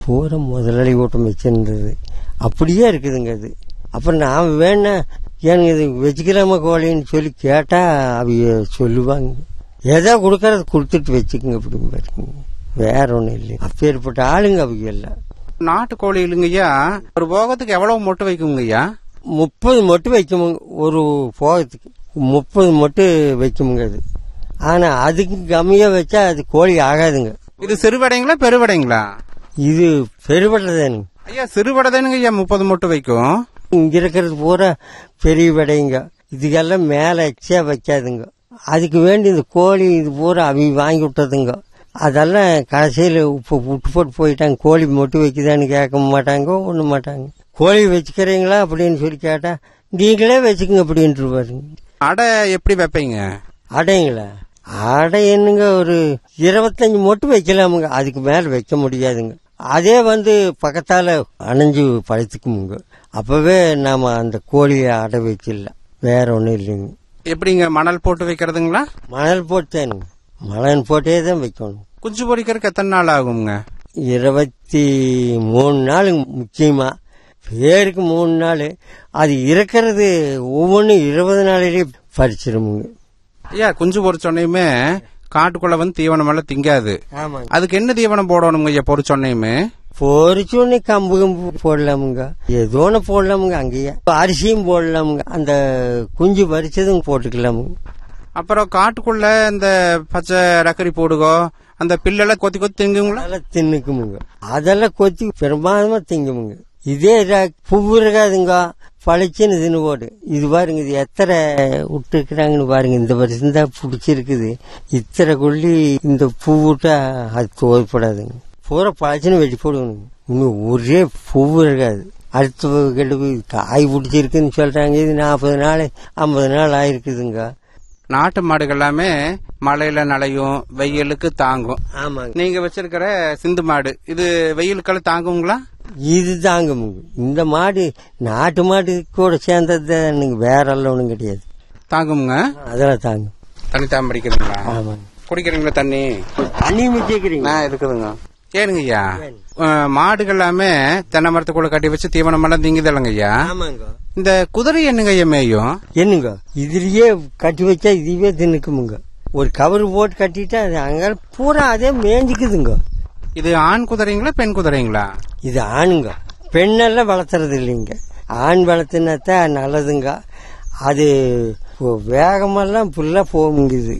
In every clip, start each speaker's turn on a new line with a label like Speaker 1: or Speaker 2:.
Speaker 1: பூரா முதலாளி கூட்டம் வச்சிருந்தது அப்படியே இருக்குதுங்க அது அப்புறம் நான் வேணா எனக்கு இது வச்சுக்கலாமா கோழின்னு சொல்லி கேட்டா அவங்க சொல்லுவாங்க ஏதோ கொடுக்கறது கொடுத்துட்டு வச்சுக்கோங்க அப்படின்னு பாருங்க வேற ஒன்றும் இல்லை அப்பேற்பட்ட ஆளுங்க அவங்க எல்லாம்
Speaker 2: நாட்டு கோழி இல்லைங்கய்யா ஒரு போகத்துக்கு எவ்வளவு மொட்டு வைக்குங்கய்யா
Speaker 1: முப்பது மட்டும் வைக்கமுங்க ஒரு போகத்துக்கு முப்பது மட்டும் வைக்கமுங்க அது ஆனா அதுக்கு கம்மியாக வச்சா அது கோழி ஆகாதுங்க
Speaker 2: இது சிறுவடைங்களா பெருவடைங்களா
Speaker 1: இது பெருபட்டதானுங்க
Speaker 2: ஐயா சிறுவடைதானுங்க ஐயா முப்பது மொட்டு வைக்கும்
Speaker 1: இங்க இருக்கிறது பூரா பெரிய விடைங்க இதுக்கெல்லாம் மேல எக்ஸ்ட்ரா வைக்காதுங்க அதுக்கு வேண்டி இந்த கோழி இது பூரா அவங்க வாங்கி விட்டதுங்க அதெல்லாம் கடைசியில் இப்போ விட்டு போட்டு போயிட்டாங்க கோழி மொட்டு வைக்குதான்னு கேட்க மாட்டாங்க ஒன்றும் மாட்டாங்க கோழி வச்சுக்கிறீங்களா அப்படின்னு சொல்லி கேட்டா நீங்களே வச்சுக்கோங்க அப்படின்ட்டு பாருங்க
Speaker 2: அடை எப்படி வைப்பீங்க
Speaker 1: அடைங்களா அடை என்னங்க ஒரு இருபத்தஞ்சு மொட்டு வைக்கலாமுங்க அதுக்கு மேல வைக்க முடியாதுங்க அதே வந்து பக்கத்தால அணைஞ்சு பழுத்துக்குமுங்க அப்பவே நாம அந்த கோழியை அடை வச்சிடலாம் வேற ஒன்றும் இல்லைங்க
Speaker 2: எப்படிங்க மணல் போட்டு வைக்கிறதுங்களா
Speaker 1: மணல் போட்டேனுங்க மணல் போட்டே தான் வைக்கணும்
Speaker 2: குஞ்சு பொரிக்கிறதுக்கு எத்தனை நாள் ஆகுங்க
Speaker 1: இருபத்தி மூணு நாள் முக்கியமா பேருக்கு மூணு நாள் அது இருக்கிறது ஒவ்வொன்றும் இருபது நாளிலேயே பறிச்சிருமுங்க
Speaker 2: ஐயா குஞ்சு பொரிச்சோன்னையுமே காட்டுக்குள்ள வந்து தீவனம் எல்லாம் திங்காது
Speaker 1: ஆமாங்க
Speaker 2: அதுக்கு என்ன தீவனம் போடணுங்க ஐயா பொரிச்சோன்னையுமே
Speaker 1: பொறிச்சோடனே கம்பு கம்பு போடலாமுங்க ஏதோ ஒன்று போடலாமுங்க அங்கேயே அரிசியும் போடலாமுங்க அந்த குஞ்சு பறிச்சதும் போட்டுக்கலாமுங்க
Speaker 2: அப்புறம் காட்டுக்குள்ள இந்த பச்சை ரக்கரி போடுகோ அந்த பில்லெல்லாம் கொத்தி கொத்தி திங்குங்களா
Speaker 1: அதெல்லாம் தின்னுக்குமுங்க அதெல்லாம் கொத்தி பெரும்பாலுமா திங்குமுங்க இதே ர- பூவு இருக்காதுங்க பளிச்சுன்னு தின்னு போடு இது பாருங்க இது எத்தனை விட்டுருக்குறாங்கன்னு பாருங்க இந்த வருஷம் தான் பிடிச்சிருக்குது இத்தனை கொல்லி இந்த பூ விட்டா அது தோல்படாதுங்க பூரா பழச்சுன்னு வெட்டி போடுவணுங்க இன்னும் ஒரே பூவு இருக்காது அடுத்த கெடுப்பு காய் பிடிச்சிருக்குன்னு சொல்றாங்க இது நாற்பது நாள் ஐம்பது நாள் ஆயிருக்குதுங்க
Speaker 2: நாட்டு மாடுகள் எல்லாமே மழையில நனையும் வெயிலுக்கு தாங்கும்
Speaker 1: ஆமாங்க
Speaker 2: நீங்க வச்சிருக்கிற சிந்து மாடு இது வெயிலுக்கெல்லாம் தாங்குங்களா
Speaker 1: இது தாங்குமுங்க இந்த மாடு நாட்டு மாடு கூட சேர்ந்தது தானுங்க வேற எல்லாம் ஒண்ணும் கிடையாது
Speaker 2: தாங்குங்க
Speaker 1: அதெல்லாம் தாங்கும்
Speaker 2: தண்ணி தாம படிக்கிறீங்களா
Speaker 1: ஆமாங்க
Speaker 2: குடிக்கிறீங்களா தண்ணி
Speaker 1: தண்ணி மிச்சிக்கிறீங்க
Speaker 2: நான் இருக்குதுங்க ஏனுங்க ஐயா அஹ், மாடுகள் எல்லாமே தென்னை மரத்துக்குள்ள கட்டி வச்சு தீவனம் எல்லாம் திங்குதல்லங்க ஐயா
Speaker 1: ஆமாங்க
Speaker 2: இந்த குதிரை என்னங்க ஐயா மேயும்
Speaker 1: என்னங்க இதுலயே கட்டி வச்சா இதுவே தின்னுக்குமுங்க ஒரு கவர் போட்டு கட்டிட்டா அது அங்க பூரா அதே மேய்ஞ்சிக்குதுங்க
Speaker 2: இது ஆண் குதிரைங்களா பெண் குதிரைங்களா
Speaker 1: இது ஆணுங்க பெண்ணெல்லாம் வளர்த்துறது இல்லைங்க ஆண் வளர்த்துனாத்தான் நல்லதுங்க அது இப்போ வேகமெல்லாம் ஃபுல்லா போகுங்குது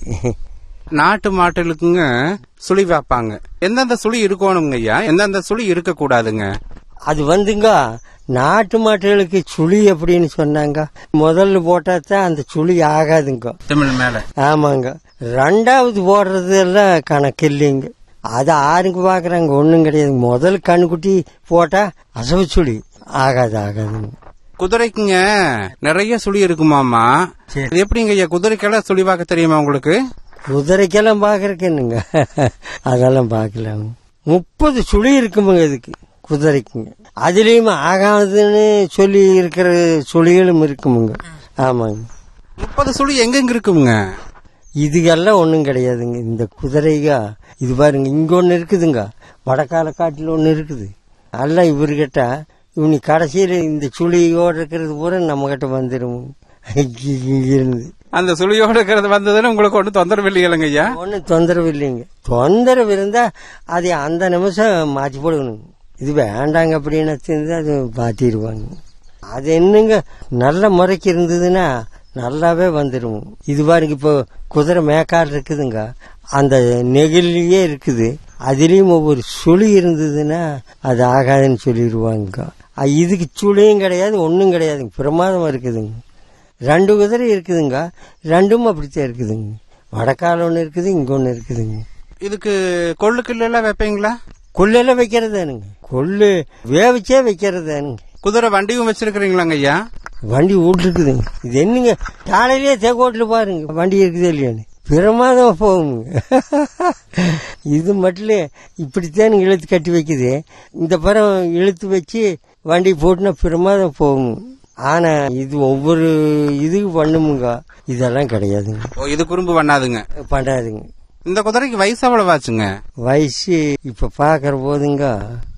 Speaker 2: நாட்டு மாட்டுகளுக்குங்க சுழி வைப்பாங்க எந்தெந்த சுழி இருக்கணுங்க ஐயா எந்தெந்த சுழி இருக்க கூடாதுங்க
Speaker 1: அது வந்துங்க நாட்டு மாட்டுகளுக்கு சுழி அப்படின்னு சொன்னாங்க முதல்ல போட்டா தான் அந்த சுழி ஆகாதுங்க
Speaker 2: தமிழ் மேல
Speaker 1: ஆமாங்க ரெண்டாவது போடுறது எல்லாம் கணக்கு இல்லைங்க அது ஆறுக்கு பாக்குறாங்க ஒண்ணும் கிடையாது முதல் கண்ணுக்குட்டி போட்டா அசவு சுழி ஆகாது ஆகாதுங்க
Speaker 2: குதிரைக்குங்க நிறைய சுழி இருக்குமாமா
Speaker 1: சரி.
Speaker 2: இது எப்படிங்க ஐயா குதிரைக்கெல்லாம் சுழி பார்க்க தெரியுமா உங்களுக்கு
Speaker 1: குதிரைக்கெல்லாம் பாக்குறக்கு என்னங்க அதெல்லாம் பார்க்கலாம் முப்பது சுழி இருக்குமுங்க இதுக்கு குதிரைக்குங்க அதுலயும் ஆகாதுன்னு சொல்லி இருக்கிற சுழிகளும் இருக்குமுங்க ஆமாங்க
Speaker 2: முப்பது சுழி எங்கெங்க இருக்குங்க
Speaker 1: இதுக்கெல்லாம் ஒன்றும் கிடையாதுங்க இந்த குதிரைங்க இது பாருங்க இங்க ஒன்று இருக்குதுங்க வடக்கால காட்டில் ஒன்று இருக்குது எல்லாம் இவர்கிட்ட இவனி கடைசியில் இந்த சுழியோடு இருக்கிறது பூரா நம்ம கிட்ட வந்துடும் இருந்து
Speaker 2: அந்த சுழியோட இருக்கிறது வந்ததுன்னு உங்களுக்கு ஒன்றும் தொந்தரவு இல்லைங்க ஐயா
Speaker 1: ஒன்றும் தொந்தரவு இல்லைங்க தொந்தரவு இருந்தா அதை அந்த நிமிஷம் மாற்றி போடணும் இது வேண்டாங்க அப்படின்னு தெரிஞ்சு அது மாற்றிடுவாங்க அது என்னங்க நல்ல முறைக்கு இருந்ததுன்னா நல்லாவே வந்துடும் இது பாருங்க இப்போ குதிரை மேக்காடு இருக்குதுங்க அந்த நெகிழியே இருக்குது அதுலயும் ஒவ்வொரு சுழி இருந்ததுன்னா அது ஆகாதுன்னு சொல்லிடுவாங்க அஹ் இதுக்கு சுழியும் கிடையாது ஒன்றும் கிடையாதுங்க பிரமாதமா இருக்குதுங்க ரெண்டு குதிரை இருக்குதுங்க ரெண்டும் அப்படித்தான் இருக்குதுங்க வடக்கால ஒன்று இருக்குது இங்க ஒன்று இருக்குதுங்க
Speaker 2: இதுக்கு கொள்ளு கில்லு எல்லாம் வைப்பீங்களா
Speaker 1: கொள்ளையில வைக்கிறதானுங்க கொள்ளு வேவிச்சே வைக்கிறதானுங்க
Speaker 2: குதிரை வண்டியும் வச்சிருக்கிறீங்களாங்க ஐயா
Speaker 1: வண்டி விட்டுருக்குதுங்க இது என்னங்க காலையிலேயே தேக்கோட்டில் பாருங்க வண்டி இருக்குது இல்லையான்னு பிரமாதமா போகுங்க இது மட்டும் இப்படித்தான் இழுத்து கட்டி வைக்குது இந்த படம் இழுத்து வச்சு வண்டி போட்டுனா பிரமாதம் போகும் ஆனா இது ஒவ்வொரு இதுக்கு பண்ணுமுங்க இதெல்லாம் கிடையாதுங்க
Speaker 2: ஓ இது குறும்பு பண்ணாதுங்க
Speaker 1: பண்ணாதுங்க
Speaker 2: இந்த குதிரைக்கு வயசு எவ்வளவு ஆச்சுங்க
Speaker 1: வயசு இப்ப பாக்குற போதுங்க